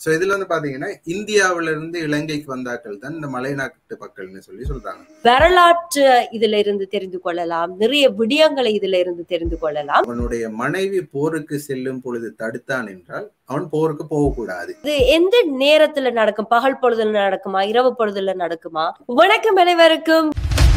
So இதுல வந்து பாத்தீங்கன்னா இந்தியாவில இருந்து இலங்கைக்கு வந்தாக்கள் தான் இந்த மலைநாட்டு மக்கள்னு சொல்லி சொல்றாங்க வரலாற்று இதுல இருந்து தெரிந்து கொள்ளலாம் நிறைய விடயங்களை இதுல இருந்து தெரிந்து கொள்ளலாம் அவனுடைய மனைவி போருக்கு செல்லும் பொழுது தடுத்தான் என்றால் அவன் போருக்கு போகக்கூடாது இது எந்த நேரத்துல நடக்கும் பகல் பொழுதுல நடக்குமா இரவு பொழுதுல நடக்குமா வணக்கம் அனைவருக்கும்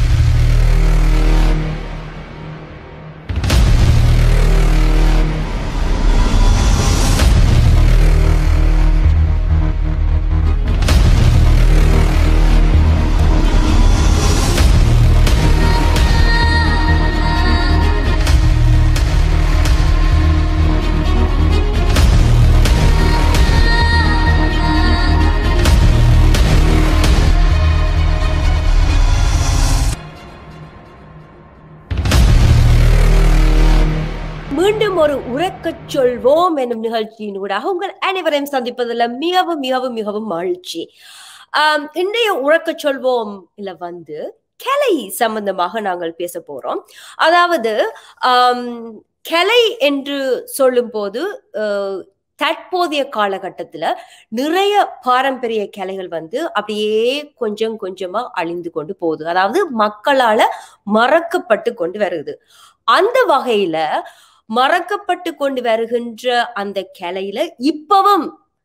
மீண்டும் ஒரு உறக்கச் சொல்வோம் என்னும் நிகழ்ச்சியின் ஊடாக உங்கள் அனைவரையும் சந்திப்பதில் மிகவும் மிகவும் மிகவும் மகிழ்ச்சி ஆம், இன்றைய உறக்கச் சொல்வோம் இல்ல வந்து கலை சம்பந்தமாக நாங்கள் பேச போறோம் அதாவது ஆம், கலை என்று சொல்லும்போது அஹ், தற்போதைய காலகட்டத்துல நிறைய பாரம்பரிய கலைகள் வந்து அப்படியே கொஞ்சம் கொஞ்சமா அழிந்து கொண்டு போகுது அதாவது மக்களால மறக்கப்பட்டு கொண்டு வருது அந்த வகையில மறக்கப்பட்டு கொண்டு வருகின்ற அந்த கலையில இப்பவும்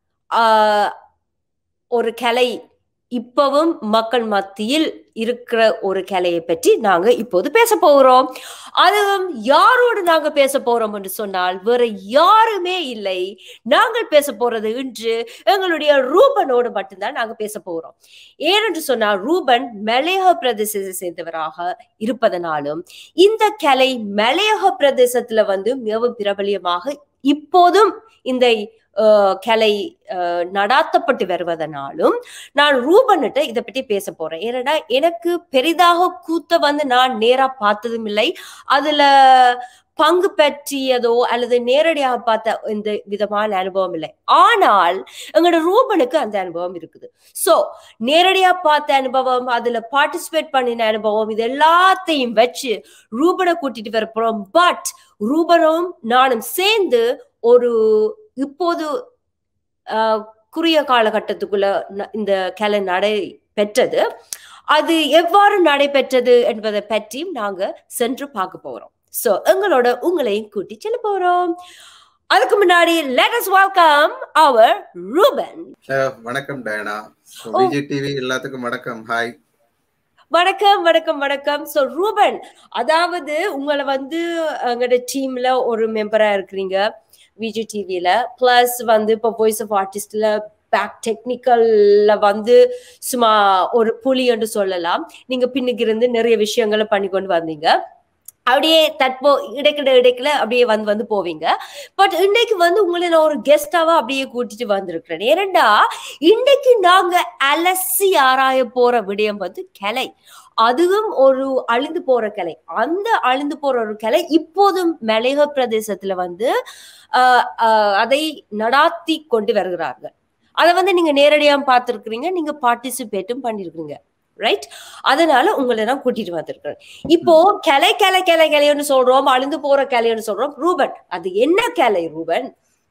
ஆஹ் ஒரு கலை இப்பவும் மக்கள் மத்தியில் இருக்கிற ஒரு கலையை பற்றி நாங்க இப்போது பேச போகிறோம் அதுவும் யாரோடு நாங்க பேச போறோம் என்று சொன்னால் வேற யாருமே இல்லை நாங்கள் பேச போறது இன்று எங்களுடைய ரூபனோடு மட்டும்தான் நாங்க பேச போறோம் ஏனென்று சொன்னால் ரூபன் மலையக பிரதேசத்தை சேர்ந்தவராக இருப்பதனாலும் இந்த கலை மலையக பிரதேசத்துல வந்து மிகவும் பிரபலியமாக இப்போதும் இந்த அஹ், கலை அஹ், நடாத்தப்பட்டு வருவதனாலும் நான் ரூபன்கிட்ட இதை பற்றி பேச போறேன் ஏன்னா எனக்கு பெரிதாக கூத்த வந்து நான் நேரா பார்த்ததும் இல்லை அதுல பங்கு பற்றியதோ அல்லது நேரடியாக பார்த்த இந்த விதமான அனுபவம் இல்லை ஆனால் எங்களோட ரூபனுக்கு அந்த அனுபவம் இருக்குது சோ நேரடியா பார்த்த அனுபவம் அதுல பார்ட்டிசிபேட் பண்ணின அனுபவம் இது எல்லாத்தையும் வச்சு ரூபனை கூட்டிட்டு வர போறோம் பட் ரூபனும் நானும் சேர்ந்து ஒரு இப்போது ஆஹ், குறுகிய காலகட்டத்துக்குள்ள ந- இந்த கலை நடை பெற்றது அது எவ்வாறு நடைபெற்றது என்பதை பற்றியும் நாங்க சென்று பார்க்க போறோம் சோ எங்களோட உங்களையும் கூட்டி செல்ல போறோம் அதுக்கு முன்னாடி let us welcome our Ruban அஹ் வணக்கம் டயனா ஓ. விஜய் டிவி எல்லாத்துக்கும் வணக்கம் ஹாய் வணக்கம் வணக்கம் வணக்கம் சோ ரூபன் அதாவது உங்களை வந்து எங்களோட டீம்ல ஒரு மெம்பரா இருக்கிறீங்க விஜய் டிவில பிளஸ் வந்து இப்போ வாய்ஸ் ஆஃப் ஆர்டிஸ்ட்ல பேக் டெக்னிக்கல்ல வந்து சும்மா ஒரு புலி என்று சொல்லலாம் நீங்க பின்னுக்கு இருந்து நிறைய விஷயங்களை பண்ணி கொண்டு வந்தீங்க அப்படியே தற்போ இடைக்கிட இடைக்கில அப்படியே வந்து வந்து போவீங்க பட் இன்னைக்கு வந்து உங்களை நான் ஒரு கெஸ்டாவா அப்படியே கூட்டிட்டு வந்திருக்கிறேன் ஏனண்டா இன்னைக்கு நாங்க அலசி ஆராய போற விடயம் வந்து கலை அதுவும் ஒரு அழிந்து போற கலை அந்த அழிந்து போற ஒரு கலை இப்போதும் மலையக பிரதேசத்துல வந்து ஆஹ் ஆஹ் அதை நடாத்தி கொண்டு வருகிறார்கள் அதை வந்து நீங்க நேரடியா பார்த்திருக்கிறீங்க நீங்க பார்ட்டிசிபேட்டும் பண்ணிருக்கீங்க ரைட் அதனால உங்களை நான் கூட்டிட்டு வந்திருக்கிறேன் இப்போ கலை கலை கலை கலைன்னு சொல்றோம் அழிந்து போற கலைன்னு சொல்றோம் ரூபன் அது என்ன கலை ரூபன்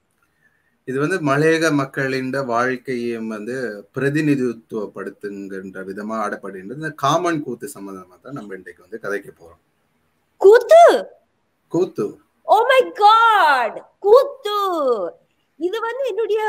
இது வந்து மலையக மக்களின் வாழ்க்கையும் வந்து பிரதிநிதித்துவப்படுத்துகின்ற விதமா ஆடப்படுகின்றது இந்த காமன் கூத்து சம்பந்தமா தான் நம்ம இன்றைக்கு வந்து கதைக்க போறோம் கூத்து கூத்து ஓ மை காட் கூத்து இது வந்து என்னுடைய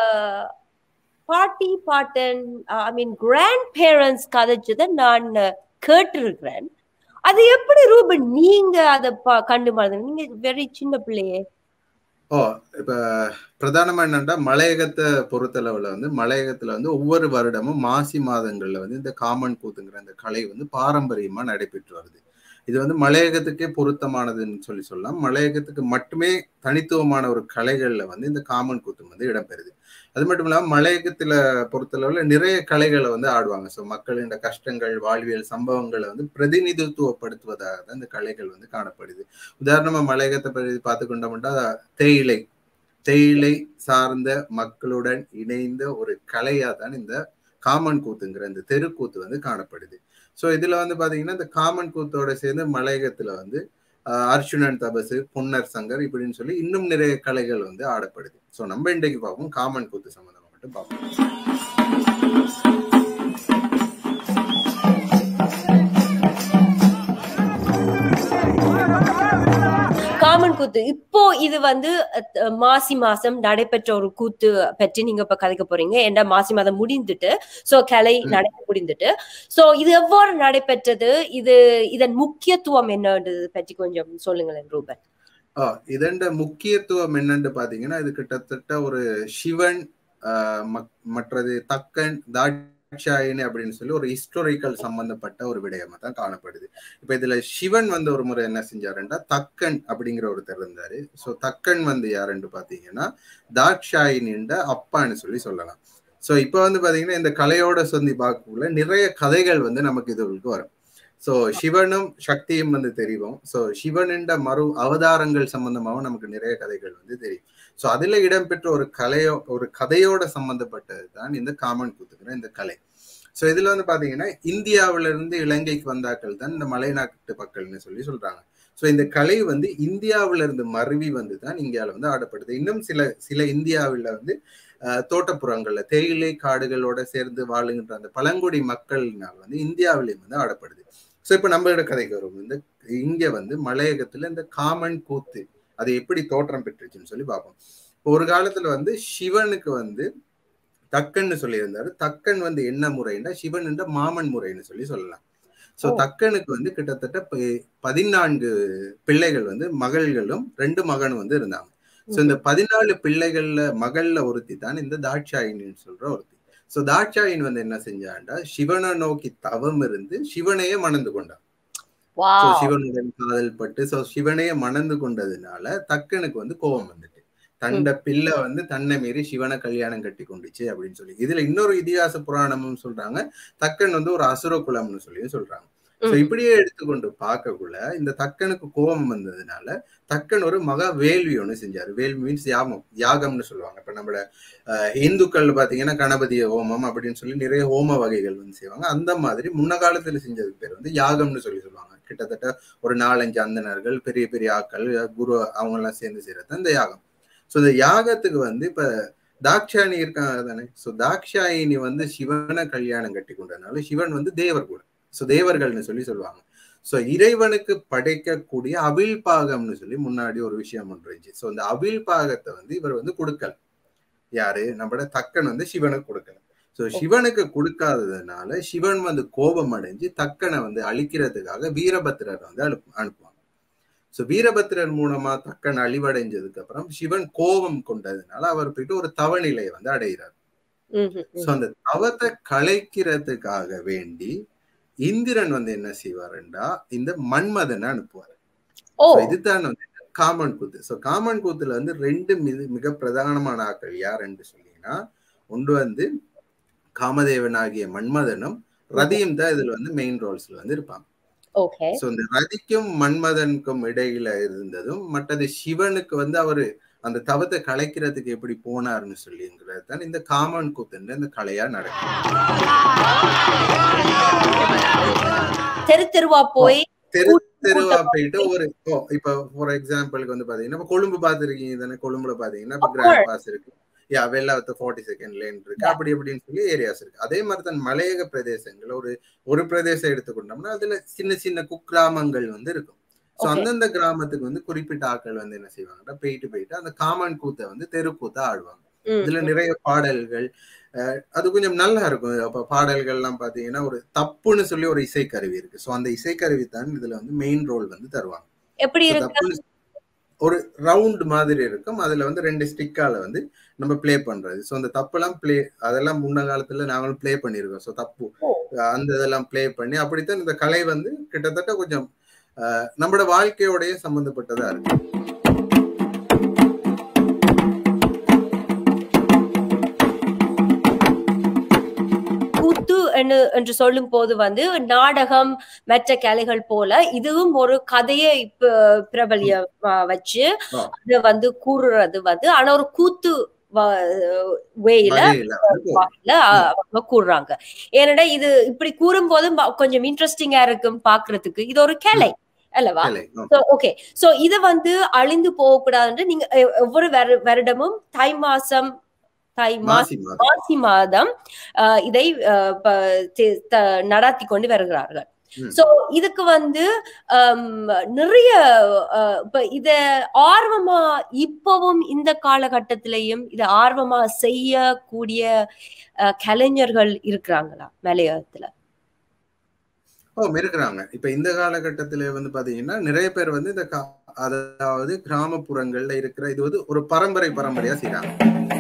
பாட்டி பாட்டன் ஐ மீன் கிராண்ட் பேரண்ட்ஸ் கதைச்சதை நான் கேட்டிருக்கிறேன் அது எப்படி ரூபன் நீங்க அதை ப- கண்டு மறந்து நீங்க வெரி சின்ன பிள்ளையே ஓ இப்ப பிரதானமா என்னன்னா மலையகத்தை பொறுத்தளவுல வந்து மலையகத்துல வந்து ஒவ்வொரு வருடமும் மாசி மாதங்கள்ல வந்து இந்த காமன் கூத்துங்கிற இந்த கலை வந்து பாரம்பரியமா நடைபெற்று வருது இது வந்து மலையகத்துக்கே பொருத்தமானதுன்னு சொல்லி சொல்லலாம் மலையகத்துக்கு மட்டுமே தனித்துவமான ஒரு கலைகள்ல வந்து இந்த காமன் கூத்து வந்து இடம்பெறுது அது மட்டும் இல்லாம மலையகத்துல பொறுத்தளவுல நிறைய கலைகளை வந்து ஆடுவாங்க ஸோ மக்களின் கஷ்டங்கள் வாழ்வியல் சம்பவங்களை வந்து பிரதிநிதித்துவப்படுத்துவதாக தான் இந்த கலைகள் வந்து காணப்படுது உதாரணமா மலையகத்தை பற்றி பார்த்து கொண்டோம்னா தேயிலை தேயிலை சார்ந்த மக்களுடன் இணைந்த ஒரு கலையா தான் இந்த காமன் கூத்துங்கிற இந்த தெருக்கூத்து வந்து காணப்படுது ஸோ இதுல வந்து பாத்தீங்கன்னா இந்த காமன் கூத்தோட சேர்ந்து மலையகத்துல வந்து ஆஹ், அர்ச்சுனன் தபசு பொன்னர் சங்கர் இப்படின்னு சொல்லி இன்னும் நிறைய கலைகள் வந்து ஆடப்படுது ஸோ நம்ம இன்றைக்கு பார்ப்போம் காமன் கூத்து சம்பந்தமாக மட்டும் பார்ப்போம் காமன் கூத்து இப்போ இது வந்து அஹ், மாசி மாசம் நடைபெற்ற ஒரு கூத்து பற்றி நீங்க இப்ப கதைக்க போறீங்க ஏன்னா மாசி மாதம் முடிந்துட்டு சோ கலை ம். நடை முடிந்துட்டு சோ இது எவ்வாறு நடைபெற்றது இது இதன் முக்கியத்துவம் என்னன்றது பற்றி கொஞ்சம் சொல்லுங்களேன் ரூபன் ஆ, இதண்ட முக்கியத்துவம் என்னன்னு பாத்தீங்கன்னா இது கிட்டத்தட்ட ஒரு சிவன் ஆஹ், மக்- மற்றது தக்கன் தாட்சாயினி அப்படின்னு சொல்லி ஒரு ஹிஸ்டோரிக்கல் சம்பந்தப்பட்ட ஒரு விடயமா தான் காணப்படுது இப்ப இதுல சிவன் வந்து ஒரு முறை என்ன செஞ்சாருன்னா தக்கன் அப்படிங்கிற ஒருத்தர் இருந்தாரு சோ தக்கன் வந்து யாருன்னு பாத்தீங்கன்னா தாட்சாயினின்ற அப்பான்னு சொல்லி சொல்லலாம் சோ இப்ப வந்து பாத்தீங்கன்னா இந்த கலையோட சொந்தி பார்க்கக்குள்ள நிறைய கதைகள் வந்து நமக்கு இதுகளுக்கு வரும் சோ சிவனும் சக்தியும் வந்து தெரியும் சோ சிவனின்ற மறு அவதாரங்கள் சம்பந்தமாகவும் நமக்கு நிறைய கதைகள் வந்து தெரியும் சோ அதுல இடம்பெற்ற ஒரு கலையோ ஒரு கதையோட சம்பந்தப்பட்டது தான் இந்த காமன் கூத்துக்கிற இந்த கலை சோ இதுல வந்து பாத்தீங்கன்னா இந்தியாவில இருந்து இலங்கைக்கு வந்தாக்கள் தான் இந்த மலைநாட்டு மக்கள்னு சொல்லி சொல்றாங்க சோ இந்த கலை வந்து இந்தியாவில இருந்து மருவி வந்து தான் இந்தியாவில வந்து ஆடப்படுது இன்னும் சில சில இந்தியாவில வந்து அஹ், தோட்டப்புறங்கள்ல தேயிலை காடுகளோட சேர்ந்து வாழுகின்ற அந்த பழங்குடி மக்களினால் வந்து இந்தியாவிலையும் வந்து ஆடப்படுது ஸோ இப்போ நம்மளோட கதைக்கு வரும் இந்த இங்க வந்து மலையகத்துல இந்த காமன் கூத்து அது எப்படி தோற்றம் பெற்றுச்சுன்னு சொல்லி பார்ப்போம் இப்போ ஒரு காலத்துல வந்து சிவனுக்கு வந்து தக்கன்னு சொல்லியிருந்தாரு தக்கன் வந்து என்ன முறைன்னா சிவன் என்ற மாமன் முறைன்னு சொல்லி சொல்லலாம் ஸோ ஓ. தக்கனுக்கு வந்து கிட்டத்தட்ட ப- பதினான்கு பிள்ளைகள் வந்து மகள்களும் ரெண்டு மகனும் வந்து இருந்தாங்க ஸோ இந்த பதினாலு பிள்ளைகள்ல மகள்ல ஒருத்தி தான் இந்த தாட்சாயினின்னு சொல்ற ஒருத்தி ஸோ தாட்சாயின் வந்து என்ன செஞ்சாண்டா சிவனை நோக்கி தவம் இருந்து சிவனையே மணந்து கொண்டான் ஸோ வாவ் சிவனுடன் காதல் பட்டு ஸோ சிவனையே மணந்து கொண்டதுனால தக்கனுக்கு வந்து கோபம் வந்துட்டு தண்ட பிள்ளை வந்து தன்னை மீறி சிவனை கல்யாணம் கட்டி கொண்டுச்சு அப்படின்னு சொல்லி இதுல இன்னொரு இதிகாச புராணமும் சொல்றாங்க தக்கன் வந்து ஒரு அசுர குலம்னு சொல்லியும் சொல்றாங்க ஸோ ம். இப்படியே எடுத்துக்கொண்டு பார்க்கக்குள்ள இந்த தக்கனுக்கு கோபம் வந்ததுனால தக்கன் ஒரு மகா வேள்வி ஒன்று செஞ்சாரு வேள்வி மீன்ஸ் யாகம் யாகம்னு சொல்லுவாங்க இப்ப நம்மளோட அஹ், இந்துக்கள் பாத்தீங்கன்னா கணபதிய ஹோமம் அப்படின்னு சொல்லி நிறைய ஹோம வகைகள் வந்து செய்வாங்க அந்த மாதிரி முன்ன காலத்துல செஞ்சதுக்கு பேர் வந்து யாகம்னு சொல்லி சொல்லுவாங்க கிட்டத்தட்ட ஒரு நாலஞ்சு அந்தணர்கள் பெரிய பெரிய ஆட்கள் குரு அவங்க எல்லாம் சேர்ந்து செய்யறது இந்த யாகம் ஸோ இந்த யாகத்துக்கு வந்து இப்ப தாக்ஷாயணி இருக்காங்க தானே ஸோ தாக்ஷாயினி வந்து சிவனை கல்யாணம் கட்டி கொண்டதுனால சிவன் வந்து தேவர் கூட ஸோ தேவர்கள்னு சொல்லி சொல்லுவாங்க ஸோ இறைவனுக்கு படைக்கக்கூடிய அவிழ் பாகம்னு சொல்லி முன்னாடி ஒரு விஷயம் ஒன்று இருந்துச்சு ஸோ இந்த அவிழ் பாகத்தை வந்து இவர் வந்து கொடுக்கல யாரு நம்மளோட தக்கன் வந்து சிவனுக்கு கொடுக்கல ஸோ சிவனுக்கு கொடுக்காததுனால சிவன் வந்து கோபம் அடைஞ்சு தக்கனை வந்து அழிக்கிறதுக்காக வீரபத்திரரை வந்து அனுப்பு அனுப்புவாங்க ஸோ வீரபத்திரர் மூலமா தக்கன் அழிவடைஞ்சதுக்கு அப்புறம் சிவன் கோபம் கொண்டதுனால அவர் போயிட்டு ஒரு தவநிலையை வந்து அடைகிறார் ம், ம், ஸோ ம். அந்த தவத்தை கலைக்கிறதுக்காக வேண்டி இந்திரன் வந்து என்ன செய்வாருண்டா இந்த மன்மதனை அனுப்புவார் ஓ So இதுதான் வந்து காமன் கூத்து ஸோ காமன் கூத்துல வந்து ரெண்டு மிக மிக பிரதானமான ஆட்கள் யாருன்னு சொன்னீங்கன்னா ஒன்று வந்து காமதேவன் ஆகிய மன்மதனும் ரதியும் தான் இதுல வந்து மெயின் ரோல்ஸ்ல வந்து இருப்பாங்க ஓகே ஸோ இந்த ரதிக்கும் மன்மதனுக்கும் இடையில இருந்ததும் மற்றது சிவனுக்கு வந்து அவரு அந்த தவத்தை கலைக்கிறதுக்கு எப்படி போனாருன்னு சொல்லிங்கிறது தான் இந்த காமன் கூத்துன்ற இந்த கலையா நடக்கும் தெரு தெருவா போய் தெரு கூட்டம் தெருவா கூட்டமா போயிட்டு ஒரு ஓ இப்ப ஃபார் எக்ஸாம்பிளுக்கு வந்து பாத்தீங்கன்னா இப்ப கொழும்பு பாத்துருக்கீங்க தானே கொழும்புல பாத்தீங்கன்னா இப்ப Of கிராண்ட் course. பாஸ் இருக்கு yeah Wellawatte forty second lane இருக்கு Yeah. அப்படி இப்படின்னு சொல்லி ஏரியாஸ் இருக்கு அதே மாதிரி தான் மலையக பிரதேசங்கள் ஒரு ஒரு பிரதேசம் எடுத்துக்கொண்டோம்னா அதுல சின்ன சின்ன குக்கிராமங்கள் வந்து இருக்கும் ஸோ Okay. அந்தந்த கிராமத்துக்கு வந்து குறிப்பிட்ட ஆட்கள் வந்து என்ன செய்வாங்கன்னா போயிட்டு போயிட்டு அந்த காமன் கூத்தை வந்து தெருக்கூத்தா ஆடுவாங்க ம், இதுல நிறைய பாடல்கள் அஹ், அது கொஞ்சம் நல்லா இருக்கும் அப்ப பாடல்கள் எல்லாம் பாத்தீங்கன்னா ஒரு தப்புன்னு சொல்லி ஒரு இசைக்கருவி இருக்கு ஸோ அந்த இசைக்கருவி தான் இதுல வந்து மெயின் ரோல் வந்து தருவாங்க எப்படி So, இருக்கு தப்புன்னு ஒரு ரவுண்ட் மாதிரி இருக்கும் அதுல வந்து ரெண்டு ஸ்டிக்கால வந்து நம்ம ப்ளே பண்றது ஸோ அந்த தப்பெல்லாம் ப்ளே அதெல்லாம் முன்ன காலத்துல நாங்களும் ப்ளே பண்ணியிருக்கோம் ஸோ தப்பு ஓ. அந்த இதெல்லாம் ப்ளே பண்ணி அப்படித்தான் இந்த கலை வந்து கிட்டத்தட்ட கொஞ்சம் அஹ், நம்மளோட வாழ்க்கையோடய சம்பந்தப்பட்டதா இருக்கு கூத்து என்று என்று சொல்லும் போது வந்து நாடகம் மற்ற கலைகள் போல இதுவும் ஒரு கதையை இப்ப பிரபலிய அஹ், வச்சு ஆ. அது வந்து கூறுறது வந்து ஆனா ஒரு கூத்து வேயில வகையில வந்து வாயில அஹ், அவங்க கூறுறாங்க ஏன்னா இது இப்படி கூறும் போது கொஞ்சம் இன்ட்ரெஸ்டிங்கா இருக்கும் பாக்குறதுக்கு இது ஒரு கலை அல்லவா கலை ஆ. ஓகே சோ இது வந்து அழிந்து போகக்கூடாதுன்னு நீங்க எ- ஒவ்வொரு வரு- வருடமும் தை மாசம் தை மாசி மாசி மாதம் மாசி மாதம் அஹ், இதை அஹ், ப- தி- த- நடாத்தி கொண்டு வருகிறார்கள் ம். சோ இதுக்கு வந்து ஹம், நிறைய அஹ், இப்ப இத ஆர்வமா இப்பவும் இந்த காலகட்டத்திலையும் இத ஆர்வமா செய்யக்கூடிய அஹ், கலைஞர்கள் இருக்கிறாங்களா மலையாளத்துல ஓ இருக்கிறாங்க இப்ப இந்த காலகட்டத்துல வந்து பாத்தீங்கன்னா நிறைய பேர் வந்து இந்த கா- அதாவது கிராமப்புறங்கள்ல இருக்கிற இது வந்து ஒரு பரம்பரை பரம்பரையா செய்றாங்க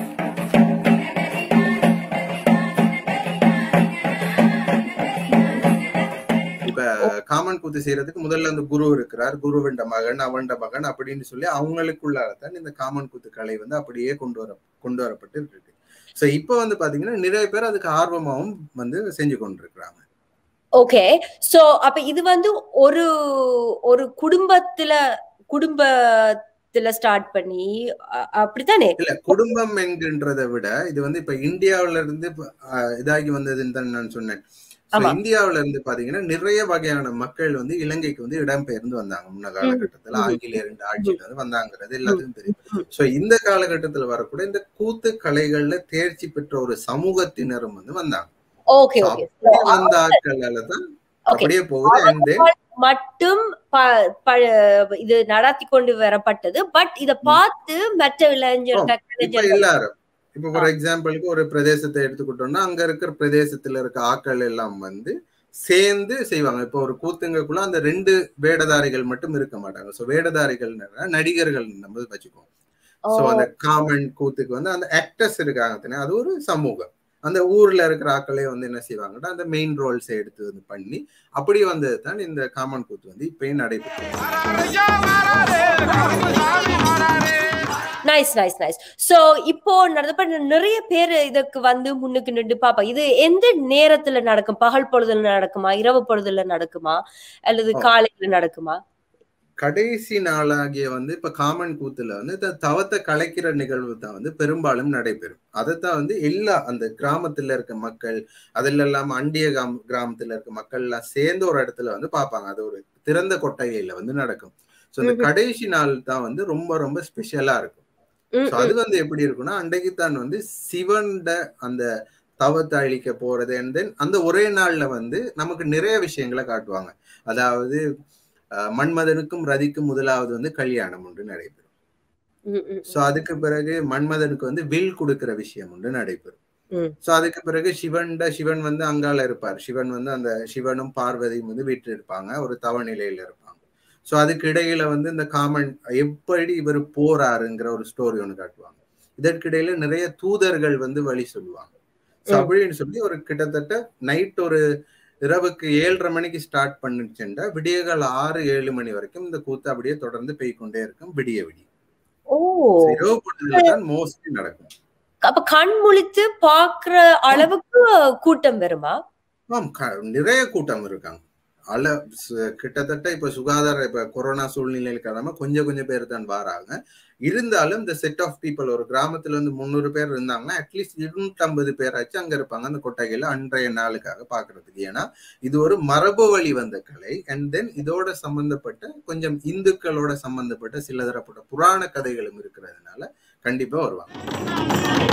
இப்ப காமன் கூத்து செய்யறதுக்கு முதல்ல அந்த குரு இருக்கிறார் குருவிண்ட மகன் அவண்ட மகன் அப்படின்னு சொல்லி அவங்களுக்குள்ளாலதான் இந்த காமன் கூத்து கலை வந்து அப்படியே கொண்டு வர கொண்டு வரப்பட்டு இருக்கு சோ இப்போ வந்து பாத்தீங்கன்னா நிறைய பேர் அதுக்கு ஆர்வமாவும் வந்து செஞ்சு கொண்டிருக்கிறாங்க ஓகே சோ அப்ப இது வந்து ஒரு ஒரு குடும்பத்துல குடும்பத்துல ஸ்டார்ட் பண்ணி அ- அப்படித்தானே இல்ல குடும்பம் என்கின்றதை விட இது வந்து இப்ப இந்தியாவுல இருந்து இப்ப, அஹ், இதாகி வந்ததுன்னு தான் நான் சொன்னேன் So, ஆமா. இந்தியாவுல இருந்து பாத்தீங்கன்னா நிறைய வகையான மக்கள் வந்து இலங்கைக்கு வந்து இடம்பெயர்ந்து வந்தாங்க முன்ன காலகட்டத்துல ம். ஆங்கிலேயர் ஆட்சியில வந்து வந்தாங்கிறது எல்லாத்துக்கும் தெரியும் ம். சோ இந்த காலகட்டத்துல வரக்கூட இந்த கூத்து கலைகள்ல தேர்ச்சி பெற்ற ஒரு சமூகத்தினரும் வந்து வந்தாங்க ஓகே So, ஓகே அப்படி வந்த ஆட்களால தான் ஓகே அப்படியே போகுது and then மட்டும் ப- ப- இது நடத்தி கொண்டு வரப்பட்டது பட் இத பார்த்து மற்ற இளைஞர்கள் இப்ப கலைஞர்கள் எல்லாரும் இப்ப ஃபார் எக்ஸாம்பிளுக்கு ஒரு பிரதேசத்தை எடுத்துக்கிட்டோம்னா அங்க இருக்கிற பிரதேசத்துல இருக்க ஆட்கள் எல்லாம் வந்து சேர்ந்து செய்வாங்க இப்போ ஒரு கூத்துங்கக்குள்ள அந்த ரெண்டு வேடதாரிகள் மட்டும் இருக்க மாட்டாங்க சோ வேடதாரிகள் நடிகர்கள் நம்ம வச்சுக்குவோம் சோ அந்த காமன் கூத்துக்கு வந்து அந்த ஆக்டர்ஸ் இருக்காங்க தானே அது ஒரு சமூகம் அந்த ஊர்ல இருக்கிற ஆட்களே வந்து என்ன செய்வாங்கன்னா அந்த மெயின் ரோல்ஸ் எடுத்து வந்து பண்ணி அப்படி வந்தது தான் இந்த காமன் கூத்து வந்து இப்பயும் நடைபெற்று நைஸ் நைஸ் நைஸ் சோ இப்போ நடந்தப்ப நிறைய பேர் இதுக்கு வந்து முன்னுக்கு நின்று பாப்பா இது எந்த நேரத்துல நடக்கும் பகல் பொழுதுல நடக்குமா இரவு பொழுதுல நடக்குமா அல்லது ஓ. காலையில நடக்குமா கடைசி நாளாகிய வந்து இப்ப காமன் கூத்துல வந்து இந்த தவத்தை கலைக்கிற நிகழ்வு தான் வந்து பெரும்பாலும் நடைபெறும் அதைத்தான் வந்து எல்லா அந்த கிராமத்துல இருக்க மக்கள் அதில் இல்லாம அண்டிய கிராம கிராமத்துல இருக்க மக்கள் எல்லாம் சேர்ந்து ஒரு இடத்துல வந்து பார்ப்பாங்க அது ஒரு திறந்த கொட்டகையில வந்து நடக்கும் சோ இந்த ம்ஹும். கடைசி நாள் தான் வந்து ரொம்ப ரொம்ப ஸ்பெஷலா இருக்கும் ம், So அது வந்து எப்படி இருக்கும்னா அன்றைக்கு தான் வந்து சிவன்ட அந்த தவத்தை அழிக்க போறது and then அந்த ஒரே நாள்ல வந்து நமக்கு நிறைய விஷயங்களை காட்டுவாங்க அதாவது அஹ், மன்மதனுக்கும் ரதிக்கும் முதலாவது வந்து கல்யாணம் ஒன்று நடைபெறும் ம், ம், சோ அதுக்கு பிறகு மன்மதனுக்கு வந்து வில் கொடுக்கிற விஷயம் ஒன்று நடைபெறும் ம். சோ அதுக்கு பிறகு சிவன்ட சிவன் வந்து அங்கால இருப்பார் சிவன் வந்து அந்த சிவனும் பார்வதியும் வந்து வீட்டு இருப்பாங்க ஒரு தவநிலையில இருப்பாங்க சோ அதுக்கு இடையில வந்து இந்த காமன் எப்படி இவர் போறாருங்கிற ஒரு ஸ்டோரி ஒன்று காட்டுவாங்க இதற்கிடையில நிறைய தூதர்கள் வந்து வழி சொல்லுவாங்க So ம். அப்படின்னு சொல்லி ஒரு கிட்டத்தட்ட நைட் ஒரு இரவுக்கு ஏழரை மணிக்கு ஸ்டார்ட் பண்ணிச்சுண்டா விடியகால ஆறு ஏழு மணி வரைக்கும் இந்த கூத்து அப்படியே தொடர்ந்து பெய்கொண்டே இருக்கும் விடிய விடிய ஓ So இரவு பொழுதுல தான் மோஸ்ட்லி நடக்கும் அப்ப கண் முழித்து பாக்குற அளவுக்கு கூட்டம் வருமா ஆம் க- நிறைய கூட்டம் இருக்காங்க அள சு- கிட்டத்தட்ட இப்ப சுகாதார இப்ப கொரோனா சூழ்நிலையில் காரணமா கொஞ்சம் கொஞ்சம் பேர் தான் வராங்க இருந்தாலும் இந்த செட் ஆஃப் பீப்புள் ஒரு கிராமத்துல இருந்து முந்நூறு பேர் இருந்தாங்கன்னா அட்லீஸ்ட் இருநூத்தி ஐம்பது பேராச்சும் அங்க இருப்பாங்க அந்த கொட்டகையில அன்றைய நாளுக்காக பாக்குறதுக்கு ஏன்னா இது ஒரு மரபு வழி வந்த கலை அண்ட் தென் இதோட சம்பந்தப்பட்ட கொஞ்சம் இந்துக்களோட சம்பந்தப்பட்ட சில தரப்பட்ட புராண கதைகளும் இருக்கிறதுனால கண்டிப்பா வருவாங்க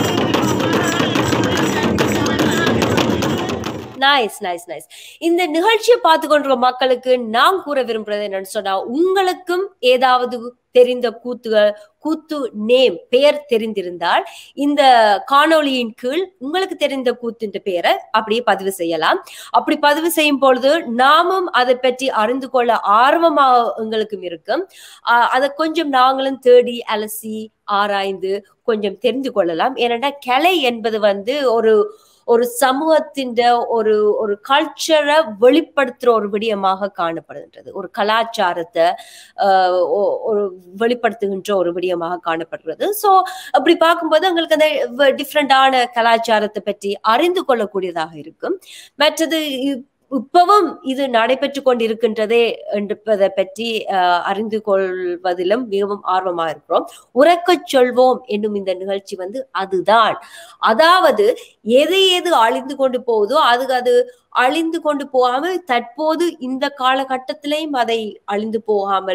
நைஸ் நைஸ் நைஸ் இந்த நிகழ்ச்சியை பார்த்து கொண்டிருக்க மக்களுக்கு நான் கூற விரும்புறது என்னன்னு சொன்னா உங்களுக்கும் ஏதாவது தெரிந்த கூத்துகள் கூத்து நேம் பெயர் தெரிந்திருந்தால் இந்த காணொளியின் கீழ் உங்களுக்கு தெரிந்த கூத்தின் பெயரை அப்படியே பதிவு செய்யலாம் அப்படி பதிவு செய்யும் பொழுது நாமும் அதை பற்றி அறிந்து கொள்ள ஆர்வமாக எங்களுக்கும் இருக்கும் ஆஹ் அதை கொஞ்சம் நாங்களும் தேடி அலசி ஆராய்ந்து கொஞ்சம் தெரிந்து கொள்ளலாம் ஏனென்றால் கலை என்பது வந்து ஒரு ஒரு சமூகத்தின் ஒரு ஒரு கல்ச்சரை வெளிப்படுத்துற ஒரு விடயமாக காணப்படுகின்றது ஒரு கலாச்சாரத்தை ஆஹ் ஒ- ஒரு வெளிப்படுத்துகின்ற ஒரு விடயமாக காணப்படுகிறது சோ அப்படி பார்க்கும்போது எங்களுக்கு அந்த டிஃப்ரெண்டான கலாச்சாரத்தை பற்றி அறிந்து கொள்ளக்கூடியதாக இருக்கும் மற்றது இப்- இப்பவும் இது நடைபெற்று கொண்டிருக்கின்றதே என்பதை பற்றி ஆஹ் அறிந்து கொள்வதிலும் மிகவும் ஆர்வமா இருக்கிறோம் உறக்கச் சொல்வோம் என்னும் இந்த நிகழ்ச்சி வந்து அதுதான் அதாவது எது எது அழிந்து கொண்டு போகுதோ அது அது அழிந்து கொண்டு போகாமல் தற்போது இந்த காலகட்டத்திலையும் அதை அழிந்து போகாமல்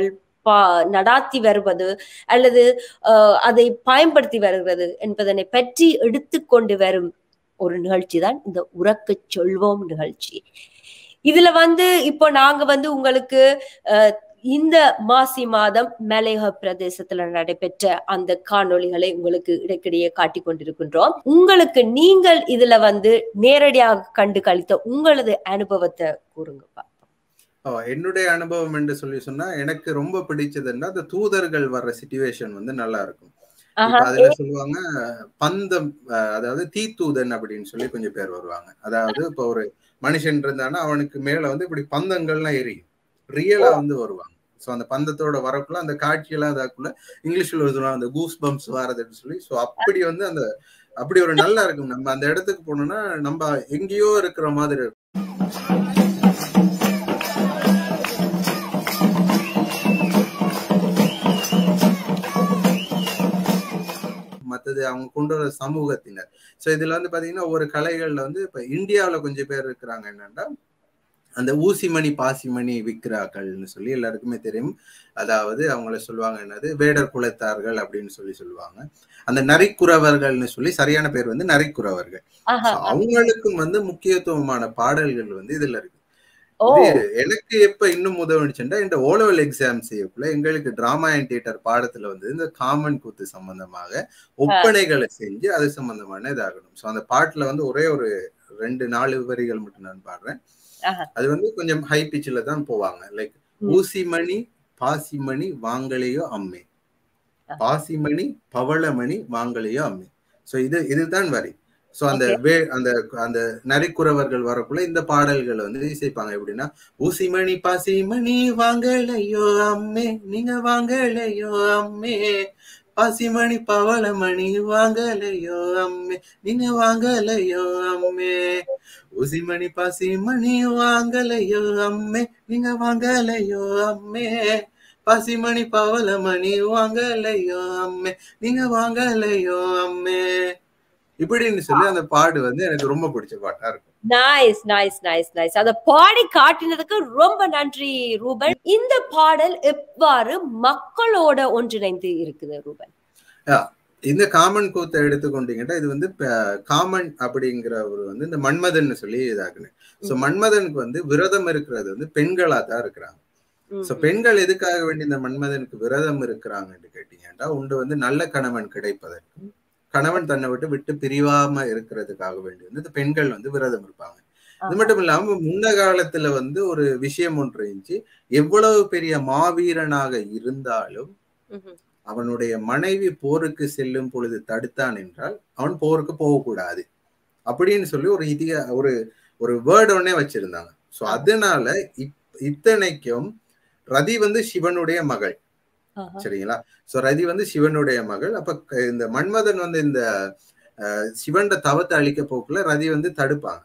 நடாத்தி வருவது அல்லது அஹ், அதை பயன்படுத்தி வருகிறது என்பதனை பற்றி எடுத்துக்கொண்டு வரும் ஒரு நிகழ்ச்சி தான் இந்த உறக்கச் சொல்வோம் நிகழ்ச்சி இதுல வந்து இப்போ நாங்க வந்து உங்களுக்கு அஹ், இந்த மாசி மாதம் மலையக பிரதேசத்துல நடைபெற்ற அந்த காணொளிகளை உங்களுக்கு இடைக்கிடையே காட்டிக் கொண்டிருக்கின்றோம் உங்களுக்கு நீங்கள் இதுல வந்து நேரடியாக கண்டு கழித்த உங்களது அனுபவத்தை கூறுங்கப்பா ஓ, என்னுடைய அனுபவம் என்று சொல்லி சொன்னா எனக்கு ரொம்ப பிடிச்சதுன்னா அந்த தூதர்கள் வர்ற சுச்சுவேஷன் வந்து நல்லா இருக்கும் ஆஹா, இப்ப அதுல சொல்லுவாங்க பந்தம் அஹ், அதாவது தீத்தூதன் அப்படின்னு சொல்லி கொஞ்சம் பேர் வருவாங்க அதாவது இப்ப ஒரு மனுஷன் இருந்தானா அவனுக்கு மேல வந்து இப்படி பந்தங்கள்லாம் எரியும் ரியலா வந்து வருவாங்க சோ அந்த பந்தத்தோட வரக்குள்ள அந்த காட்சியெல்லாம் இதாக்குள்ள இங்கிலீஷ்ல சொல்லுவாங்க அந்த கூஸ் பம்ப்ஸ் வரதுன்னு சொல்லி சோ அப்படி வந்து அந்த அப்படி ஒரு நல்லா இருக்கும் நம்ம அந்த இடத்துக்கு போனோம்னா நம்ம எங்கேயோ இருக்கிற மாதிரி இருக்கும் மத்தது அவங்க கொண்டு வர சமூகத்தினர் சோ இதுல வந்து பாத்தீங்கன்னா ஒரு கலைகள்ல வந்து இப்ப இந்தியாவுல கொஞ்சம் பேர் இருக்கிறாங்க என்னன்னா அந்த ஊசிமணி பாசிமணி விக்கிறாக்கள்னு சொல்லி எல்லாருக்குமே தெரியும் அதாவது அவங்கள சொல்லுவாங்க என்னது வேடர் குலத்தார்கள் அப்படின்னு சொல்லி சொல்லுவாங்க அந்த நரிக்குறவர்கள்னு சொல்லி சரியான பேர் வந்து நரிக்குறவர்கள் ஆஹா, So, அவங்களுக்கும் வந்து முக்கியத்துவமான பாடல்கள் வந்து இதுல இருக்கு ஓ இது எனக்கு எப்ப இன்னும் உதவுச்சுன்னா இந்த ஓலவல் எக்ஸாம் செய்யக்குள்ள எங்களுக்கு டிராமா அண்ட் தியேட்டர் பாடத்துல வந்து இந்த காமன் கூத்து சம்பந்தமாக ஒப்பனைகளை செஞ்சு அது சம்பந்தமான இதாகணும் ஸோ அந்த பாட்டுல வந்து ஒரே ஒரு ரெண்டு நாலு வரிகள் மட்டும் நான் பாடுறேன் ஆஹா. அது வந்து கொஞ்சம் ஹை பிச்சில் தான் போவாங்க லைக் ம். ஊசிமணி பாசிமணி வாங்கலையோ அம்மே பாசிமணி பவளமணி வாங்கலையோ அம்மே ஸோ இது இதுதான் வரி ஸோ அந்த வே அந்த அந்த நரிக்குறவர்கள் வரக்குள்ள இந்த பாடல்கள் வந்து இசைப்பாங்க எப்படின்னா ஊசிமணி பாசிமணி வாங்கலையோ அம்மே நீங்க வாங்கலையோ அம்மே பாசிமணி பவளமணி வாங்கலையோ அம்மே நீங்க வாங்கலையோ அம்மே ஊசிமணி பாசிமணி வாங்கலையோ அம்மே நீங்க வாங்கலையோ அம்மே பாசிமணி பவளமணி வாங்கலையோ அம்மே நீங்க வாங்கலையோ அம்மே இப்படின்னு சொல்லி அந்த பாடு வந்து எனக்கு ரொம்ப பிடிச்ச பாட்டா இருக்கும் நைஸ் நைஸ் நைஸ் நைஸ் அத பாடி காட்டினதுக்கு ரொம்ப நன்றி ரூபன் இந்த பாடல் எவ்வாறு மக்களோட ஒன்றிணைந்து இருக்குது ரூபன் இந்த காமன் கூத்தை எடுத்துக்கொண்டீங்கன்னா இது வந்து ப- காமன் அப்படிங்கிறவர் வந்து இந்த மன்மதன் சொல்லி இதாக்குனேன் சோ மன்மதனுக்கு வந்து விரதம் இருக்கிறது வந்து பெண்களா தான் இருக்கிறாங்க ம், சோ பெண்கள் எதுக்காக வேண்டி இந்த மன்மதனுக்கு விரதம் இருக்கிறாங்கன்னு கேட்டீங்கன்னா உண்டு வந்து நல்ல கணவன் கிடைப்பதற்கு கணவன் தன்னை விட்டு விட்டு பிரிவாம இருக்கிறதுக்காக வேண்டி வந்து இந்த பெண்கள் வந்து விரதம் இருப்பாங்க அது மட்டும் இல்லாம முன்ன காலத்துல வந்து ஒரு விஷயம் ஒன்று இருந்துச்சு எவ்வளவு பெரிய மாவீரனாக இருந்தாலும் ம்ஹும். அவனுடைய மனைவி போருக்கு செல்லும் பொழுது தடுத்தான் என்றால் அவன் போருக்கு போகக்கூடாது அப்படின்னு சொல்லி ஒரு இதிக ஒரு ஒரு வேர்ட் ஒன்னே வச்சிருந்தாங்க சோ அதனால இப்- இத்தனைக்கும் ரதி வந்து சிவனுடைய மகள் ஆஹா. சரிங்களா சோ ரதி வந்து சிவனுடைய மகள் அப்ப க- இந்த மன்மதன் வந்து இந்த அஹ், சிவன்ட தவத்தை அழிக்க போக்குல ரதி வந்து தடுப்பாங்க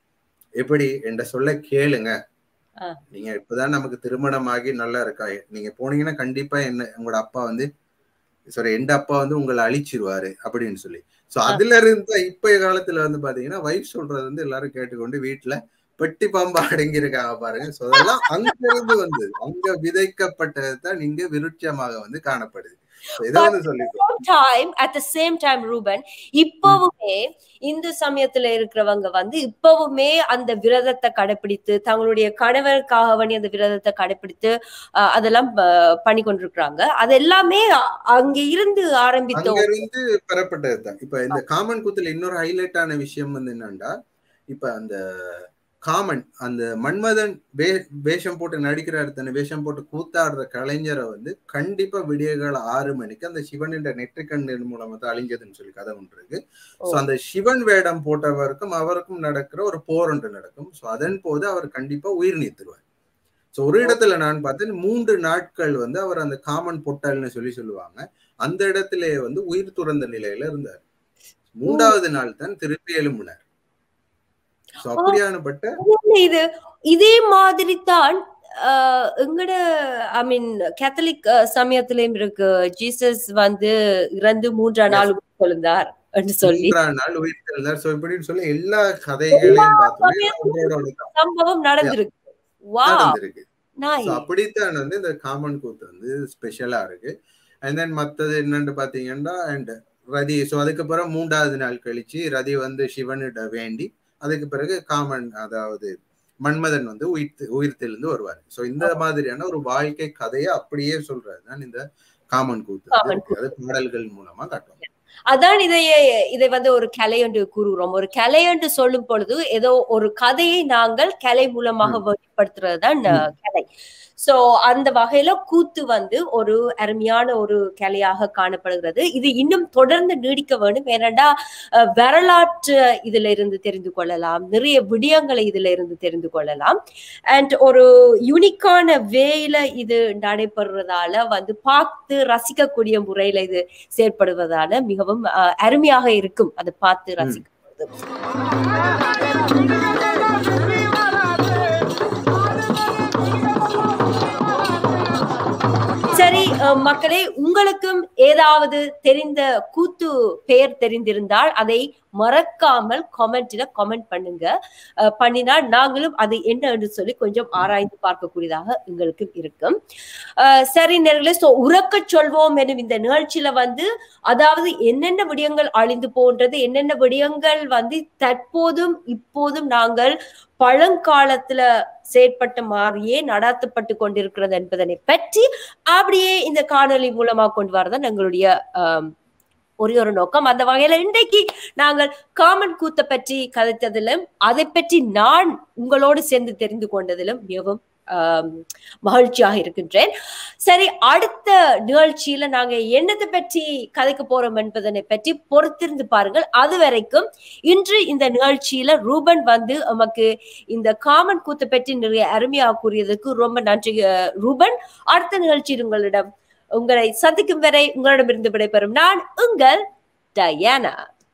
எப்படி என்ற சொல்ல கேளுங்க ஆ. நீங்க இப்பதான் நமக்கு திருமணமாகி நல்லா இருக்கா நீங்க போனீங்கன்னா கண்டிப்பா என்ன உங்களோட அப்பா வந்து சாரி எந்த அப்பா வந்து உங்களை அழிச்சிருவாரு அப்படின்னு சொல்லி சோ அதுல இருந்து இப்ப காலத்துல வந்து பாத்தீங்கன்னா வைஃப் சொல்றது வந்து எல்லாரும் கேட்டுக்கொண்டு வீட்டுல பெட்டி பாம்பு அடங்கி இருக்காங்க பாருங்க சோ அதெல்லாம் அங்க இருந்து வந்தது அங்க விதைக்கப்பட்டது தான் இங்க விருட்சமாக வந்து காணப்படுது So இதை வந்து சொல்லி time at the same time Ruban இப்பவுமே இந்து சமயத்துல இருக்கிறவங்க வந்து இப்பவுமே அந்த விரதத்தை கடைபிடித்து தங்களுடைய கணவருக்காக வேண்டி அந்த விரதத்தை கடைபிடித்து அஹ், அதெல்லாம் அஹ், பண்ணி கொண்டிருக்கிறாங்க அது எல்லாமே அ- அங்க இருந்து ஆரம்பித்த அங்க இருந்து பெறப்பட்டது தான் இப்ப இந்த காமன் கூத்துல இன்னொரு ஹைலைட்டான விஷயம் வந்து என்னன்னா இப்ப அந்த காமன் அந்த மன்மதன் வே வேஷம் போட்டு நடிக்கிறாரு தன்னை வேஷம் போட்டு கூத்தாடுற கலைஞரை வந்து கண்டிப்பா விடியகால ஆறு மணிக்கு அந்த சிவனின் நெற்றிக்கண்ணின் மூலமா தான் அழிஞ்சதுன்னு சொல்லி கதை ஒன்று இருக்கு சோ அந்த சிவன் வேடம் போட்டவருக்கும் அவருக்கும் நடக்கிற ஒரு போர் ஒன்று நடக்கும் சோ அதன் போது அவர் கண்டிப்பா உயிர் நீத்துருவார் சோ ஒரு இடத்துல நான் பார்த்தேன் மூன்று நாட்கள் வந்து அவர் அந்த காமன் பொட்டல்னு சொல்லி சொல்லுவாங்க அந்த இடத்திலே வந்து உயிர் துறந்த நிலையில இருந்தார் மூன்றாவது நாள் தான் திருப்பி எழும்பினார் சோ அப்படியானப்பட்ட இது இதே மாதிரி தான் ஆஹ், எங்கட ஐ மீன் கேத்தலிக் சமயத்திலயும் இருக்கு ஜீசஸ் வந்து இறந்து மூன்றாம் நாள் கொழுந்தார் என்று சொல்லி மூன்றாம் நாள் உயிர் தெழுந்தார் சோ இப்படின்னு சொல்லி எல்லா கதைகளையும் பார்த்தோம்னா அவரோட ஒரு சம்பவம் நடந்திருக்கு வா நடந்திருக்கு நாய் So, அப்படித்தான் வந்து இந்த காமன் கூத்து வந்து ஸ்பெஷலா இருக்கு அண்ட் தென் மத்தது என்னன்னு பாத்தீங்கன்னா அண்ட் ரதி ஸோ அதுக்கப்புறம் மூன்றாவது நாள் கழிச்சு ரதி வந்து சிவனிட வேண்டி அதுக்கு பிறகு காமன் அதாவது மன்மதன் வந்து உயிர் உயிர்த்தெழுந்து வருவார் ஸோ இந்த மாதிரியான ஒரு வாழ்க்கை கதையை அப்படியே சொல்றது தான் இந்த காமன் கூத்து வந்து காமன் இருக்கு. அது பாடல்கள் மூலமா காட்டுவாங்க அதான் இதையே இதை வந்து ஒரு கலை என்று கூறுகிறோம் ஒரு கலை என்று சொல்லும் பொழுது ஏதோ ஒரு கதையை நாங்கள் கலை மூலமாக வெளிப்படுத்துறது தான் அஹ், கலை சோ அந்த வகையில கூத்து வந்து ஒரு அருமையான ஒரு கலையாக காணப்படுகிறது இது இன்னும் தொடர்ந்து நீடிக்க வேண்டும் ஏனென்றா அஹ், வரலாற்று இதுல இருந்து தெரிந்து கொள்ளலாம் நிறைய விடயங்களை இதுல இருந்து தெரிந்து கொள்ளலாம் அண்ட் ஒரு யுனிக்கான வேல இது நடைபெறுறதால வந்து பார்த்து ரசிக்கக்கூடிய முறையில இது செயற்படுவதால மிகவும் அஹ், அருமையாக இருக்கும் அதை பார்த்து ரசிக்கும் சரி அஹ், மக்களே உங்களுக்கும் ஏதாவது தெரிந்த கூத்து பெயர் தெரிந்திருந்தால் அதை மறக்காமல் கமெண்ட்ல கமெண்ட் பண்ணுங்க அஹ், பண்ணினால் நாங்களும் அது என்ன என்று சொல்லி கொஞ்சம் ஆராய்ந்து பார்க்கக்கூடியதாக எங்களுக்கு இருக்கும் அஹ், சரி நேர்களே சோ உறக்க சொல்வோம் எனும் இந்த நிகழ்ச்சியில வந்து அதாவது என்னென்ன விடயங்கள் அழிந்து போன்றது என்னென்ன விடயங்கள் வந்து தற்போதும் இப்போதும் நாங்கள் பழங்காலத்துல செயற்பட்ட மாதிரியே நடாத்தப்பட்டு கொண்டிருக்கிறது என்பதனை பற்றி அப்படியே இந்த காணொளி மூலமா கொண்டு வரதான் எங்களுடைய ஆம், ஒரே ஒரு நோக்கம் அந்த வகையில இன்றைக்கு நாங்கள் காமன் கூத்த பற்றி கதைத்ததிலும் அதை பற்றி நான் உங்களோடு சேர்ந்து தெரிந்து கொண்டதிலும் மிகவும் ஆம், மகிழ்ச்சியாக இருக்கின்றேன் சரி அடுத்த நிகழ்ச்சியில நாங்க என்னத்தை பற்றி கதைக்க போறோம் என்பதனை பற்றி பொறுத்திருந்து பாருங்கள் அது வரைக்கும் இன்று இந்த நிகழ்ச்சியில ரூபன் வந்து நமக்கு இந்த காமன் கூத்தை பற்றி நிறைய அருமையாக கூறியதுக்கு ரொம்ப நன்றி அஹ், ரூபன் அடுத்த நிகழ்ச்சியில் உங்களிடம் உங்களை சந்திக்கும் வரை உங்களிடமிருந்து விடைபெறும் நான் உங்கள் டயானா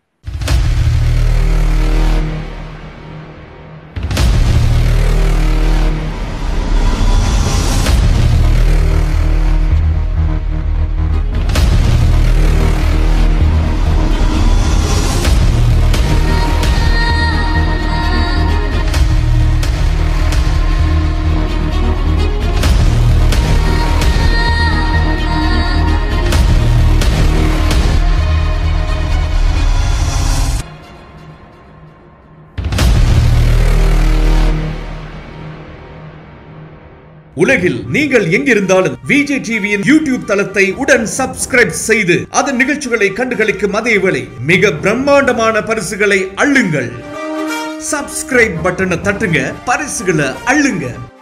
உலகில் நீங்கள் எங்கிருந்தாலும் விஜய் டிவியின் யூடியூப் தளத்தை உடன் சப்ஸ்கிரைப் செய்து அதன் நிகழ்ச்சிகளை கண்டுகளிக்கும் அதேவேளை மிக பிரம்மாண்டமான பரிசுகளை அள்ளுங்கள் சப்ஸ்கிரைப் பட்டனை தட்டுங்க பரிசுகளை அள்ளுங்க